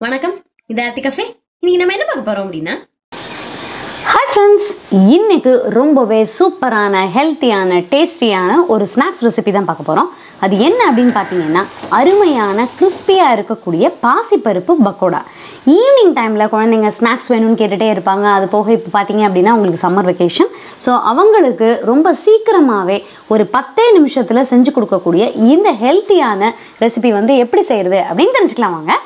வணக்கம் இது ஆர்த்தி கஃபே இன்னைக்கு நம்ம என்ன பார்க்க போறோம் அப்படின்னா ஹாய் ஃப்ரெண்ட்ஸ் இன்னைக்கு ரொம்பவே சூப்பரான ஹெல்த்தியான டேஸ்டியான ஒரு ஸ்நாக்ஸ் ரெசிபி தான் பார்க்க போகிறோம் அது என்ன அப்படின்னு பார்த்தீங்கன்னா அருமையான கிறிஸ்பியாக இருக்கக்கூடிய பாசிப்பருப்பு பக்கோடா ஈவினிங் டைமில் குழந்தைங்க ஸ்நாக்ஸ் வேணும்னு கேட்டுகிட்டே இருப்பாங்க அது போக இப்போ பார்த்தீங்க அப்படின்னா உங்களுக்கு சம்மர் வெக்கேஷன் ஸோ அவங்களுக்கு ரொம்ப சீக்கிரமாகவே ஒரு பத்தே நிமிஷத்தில் செஞ்சு கொடுக்கக்கூடிய இந்த ஹெல்த்தியான ரெசிபி வந்து எப்படி செய்கிறது அப்படின்னு தெரிஞ்சுக்கலாம் வாங்க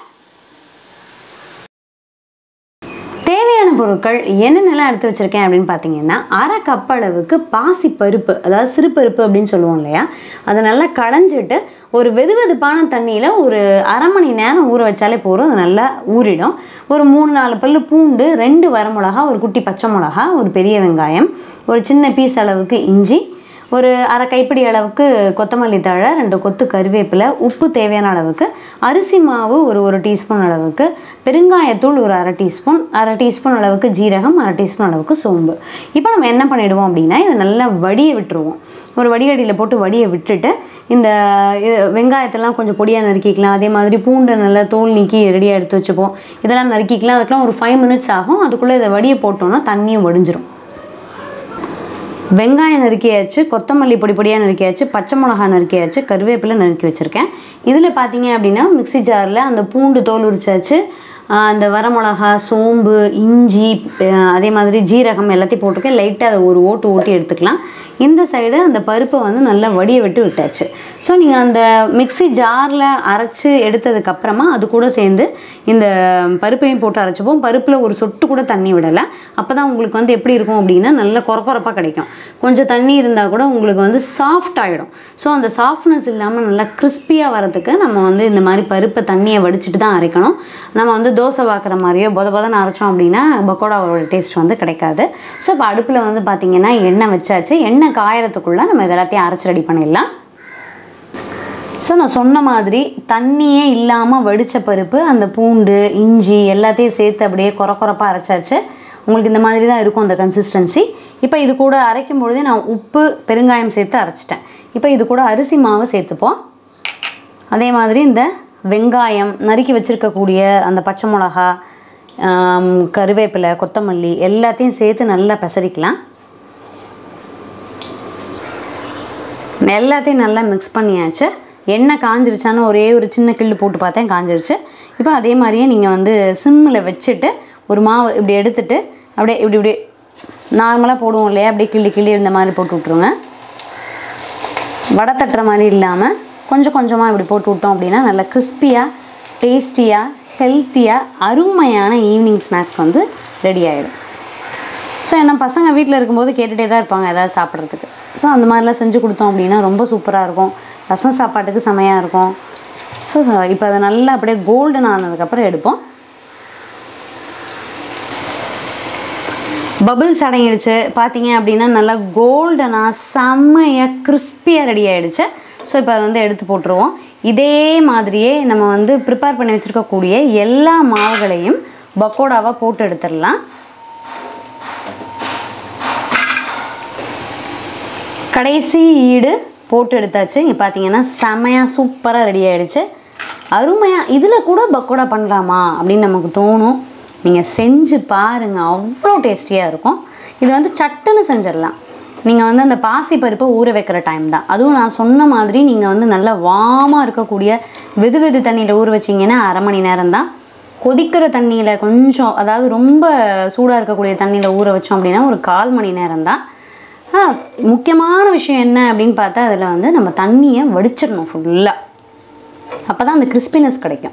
தேவையான பொருட்கள் என்னென்னலாம் எடுத்து வச்சுருக்கேன் அப்படின்னு பார்த்தீங்கன்னா அரை கப் அளவுக்கு பாசி பருப்பு அதாவது சிறுபருப்பு அப்படின்னு சொல்லுவோம் இல்லையா அதை நல்லா களைஞ்சிட்டு ஒரு வெது வெதுப்பான தண்ணியில் ஒரு அரை மணி நேரம் ஊற வச்சாலே போதும் அது நல்லா ஊறிடும் ஒரு மூணு நாலு பல்லு பூண்டு ரெண்டு வரமிளகா ஒரு குட்டி பச்சை மிளகா ஒரு பெரிய வெங்காயம் ஒரு சின்ன பீஸ் அளவுக்கு இஞ்சி ஒரு அரை கைப்பிடி அளவுக்கு கொத்தமல்லி தழை ரெண்டு கொத்து கருவேப்பிலை உப்பு தேவையான அளவுக்கு அரிசி மாவு ஒரு ஒரு டீஸ்பூன் அளவுக்கு பெருங்காயத்தூள் ஒரு அரை டீஸ்பூன் அரை டீஸ்பூன் அளவுக்கு ஜீரகம் அரை டீஸ்பூன் அளவுக்கு சோம்பு இப்போ நம்ம என்ன பண்ணிடுவோம் அப்படின்னா இதை நல்லா வடிய விட்டுருவோம் ஒரு வடிகடியில் போட்டு வடியை விட்டுட்டு இந்த இது வெங்காயத்தெல்லாம் கொஞ்சம் பொடியாக நறுக்கிக்கலாம் அதே மாதிரி பூண்டை நல்லா தோல் நீக்கி ரெடியாக எடுத்து வச்சுப்போம் இதெல்லாம் நறுக்கிக்கலாம் அதுக்கெலாம் ஒரு ஃபைவ் மினிட்ஸ் ஆகும் அதுக்குள்ளே இதை வடியை போட்டோன்னா தண்ணியும் வடிஞ்சிரும் வெங்காயம் நறுக்கியாச்சு கொத்தமல்லி பொடி பொடியாக நறுக்கியாச்சு பச்சை மிளகா நறுக்கியாச்சு கருவேப்பிலை நறுக்கி வச்சுருக்கேன் இதில் பார்த்தீங்க அப்படின்னா மிக்ஸி ஜாரில் அந்த பூண்டு தோல் உரிச்சாச்சு ஆஹ் அந்த வரமிளகா சோம்பு இஞ்சி ஆஹ் அதே மாதிரி ஜீரகம் எல்லாத்தையும் போட்டிருக்கேன் லைட்டாக அதை ஒரு ஓட்டு ஓட்டி எடுத்துக்கலாம் இந்த சைடு அந்த பருப்பை வந்து நல்லா வடிய விட்டு விட்டாச்சு ஸோ நீங்கள் அந்த மிக்ஸி ஜாரில் அரைச்சி எடுத்ததுக்கப்புறமா அது கூட சேர்ந்து இந்த பருப்பையும் போட்டு அரைச்சிப்போம் பருப்பில் ஒரு சொட்டு கூட தண்ணி விடலை அப்போ தான் உங்களுக்கு வந்து எப்படி இருக்கும் அப்படின்னா நல்ல கொரகொரப்பாக கிடைக்கும் கொஞ்சம் தண்ணி இருந்தால் கூட உங்களுக்கு வந்து சாஃப்ட் ஆகிடும் ஸோ அந்த சாஃப்ட்னஸ் இல்லாமல் நல்லா கிறிஸ்பியாக வரதுக்கு நம்ம வந்து இந்த மாதிரி பருப்பை தண்ணியை வடிச்சிட்டு தான் அரைக்கணும் நம்ம வந்து தோசை வாக்குற மாதிரியோ பொத பொதன்னு அரைச்சோம் அப்படின்னா பக்கோடாவோட டேஸ்ட் வந்து கிடைக்காது ஸோ இப்போ அடுப்பில் வந்து பார்த்திங்கன்னா எண்ணெய் வச்சாச்சு எண்ணெய் காயறதுக்குள்ளே நம்ம இது எல்லாத்தையும் அரைச்சி ரெடி பண்ணிடலாம் ஸோ நான் சொன்ன மாதிரி தண்ணியே இல்லாமல் வடித்த பருப்பு அந்த பூண்டு இஞ்சி எல்லாத்தையும் சேர்த்து அப்படியே குறை குறைப்பாக அரைச்சாச்சு உங்களுக்கு இந்த மாதிரி தான் இருக்கும் அந்த கன்சிஸ்டன்சி இப்போ இது கூட அரைக்கும் பொழுதே நான் உப்பு பெருங்காயம் சேர்த்து அரைச்சிட்டேன் இப்போ இது கூட அரிசி மாவு சேர்த்துப்போம் அதே மாதிரி இந்த வெங்காயம் நறுக்கி வச்சுருக்கக்கூடிய அந்த பச்சை மிளகா ஆம், கருவேப்பிலை கொத்தமல்லி எல்லாத்தையும் சேர்த்து நல்லா பெசரிக்கலாம் எல்லாத்தையும் நல்லா மிக்ஸ் பண்ணியாச்சு எண்ணெய் காஞ்சிருச்சான்னு ஒரே ஒரு சின்ன கிள்ளு போட்டு பார்த்தேன் காஞ்சிருச்சு இப்போ அதே மாதிரியே நீங்கள் வந்து சிம்மில் வச்சுட்டு ஒரு மாவு இப்படி எடுத்துட்டு அப்படியே இப்படி இப்படி நார்மலாக போடுவோம் இல்லையா அப்படியே கிள்ளி கிள்ளி இந்த மாதிரி போட்டு விட்ருங்க வடை தட்டுற மாதிரி இல்லாமல் கொஞ்சம் கொஞ்சமாக இப்படி போட்டு விட்டோம் அப்படின்னா நல்லா கிறிஸ்பியாக டேஸ்டியாக ஹெல்த்தியாக அருமையான ஈவினிங் ஸ்நாக்ஸ் வந்து ரெடி ஆகிடும் ஸோ என்ன பசங்க வீட்டில் இருக்கும்போது கேட்டுகிட்டே தான் இருப்பாங்க ஏதாவது சாப்பிட்றதுக்கு ஸோ அந்த மாதிரிலாம் செஞ்சு கொடுத்தோம் அப்படின்னா ரொம்ப சூப்பராக இருக்கும் ரசம் சாப்பாட்டுக்கு செமையாக இருக்கும் ஸோ இப்போ அதை நல்லா அப்படியே கோல்டன் ஆனதுக்கப்புறம் எடுப்போம் பபிள்ஸ் அடங்கிடுச்சு பார்த்தீங்க அப்படின்னா நல்லா கோல்டனாக செம்மையாக கிறிஸ்பியாக ரெடி ஆகிடுச்சு ஸோ இப்போ அதை வந்து எடுத்து போட்டுருவோம் இதே மாதிரியே நம்ம வந்து ப்ரிப்பேர் பண்ணி வச்சுருக்கக்கூடிய எல்லா மாவுகளையும் பக்கோடாவாக போட்டு எடுத்துடலாம் கடைசி ஈடு போட்டு எடுத்தாச்சு இங்கே பார்த்தீங்கன்னா செமையாக சூப்பராக ரெடி ஆகிடுச்சு அருமையாக இதில் கூட பக்கோடா பண்ணலாமா அப்படின்னு நமக்கு தோணும் நீங்கள் செஞ்சு பாருங்கள் அவ்வளோ டேஸ்டியாக இருக்கும் இது வந்து சட்டுன்னு செஞ்சிடலாம் நீங்கள் வந்து அந்த பாசி பருப்பை ஊற வைக்கிற டைம் தான் அதுவும் நான் சொன்ன மாதிரி நீங்கள் வந்து நல்லா வாமாக இருக்கக்கூடிய வெது வெது தண்ணியில் ஊற வச்சிங்கன்னா அரை மணி நேரம் தான் கொதிக்கிற தண்ணியில் கொஞ்சம் அதாவது ரொம்ப சூடாக இருக்கக்கூடிய தண்ணியில் ஊற வச்சோம் அப்படின்னா ஒரு கால் மணி நேரம் தான் ஆ முக்கியமான விஷயம் என்ன அப்படின்னு பார்த்தா அதில் வந்து நம்ம தண்ணியை வடிச்சிடணும் ஃபுல்லாக அப்போ தான் அந்த கிறிஸ்பினஸ் கிடைக்கும்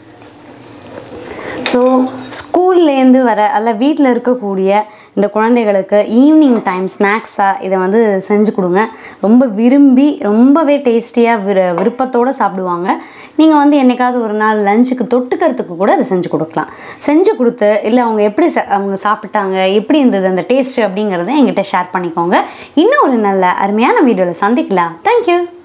ஸோ ஸ்கூல்லேருந்து வர அல்ல வீட்டில் இருக்கக்கூடிய இந்த குழந்தைகளுக்கு ஈவினிங் டைம் ஸ்நாக்ஸாக இதை வந்து செஞ்சு கொடுங்க ரொம்ப விரும்பி ரொம்பவே டேஸ்டியாக விரு விருப்பத்தோடு சாப்பிடுவாங்க நீங்கள் வந்து என்னைக்காவது ஒரு நாள் லஞ்சுக்கு தொட்டுக்கிறதுக்கு கூட அதை செஞ்சு கொடுக்கலாம் செஞ்சு கொடுத்து இல்லை அவங்க எப்படி சா- அவங்க சாப்பிட்டாங்க எப்படி இருந்தது அந்த டேஸ்ட்டு அப்படிங்கிறத என்கிட்ட ஷேர் பண்ணிக்கோங்க இன்னும் ஒரு நல்ல அருமையான வீடியோவில் சந்திக்கலாம் தேங்க்யூ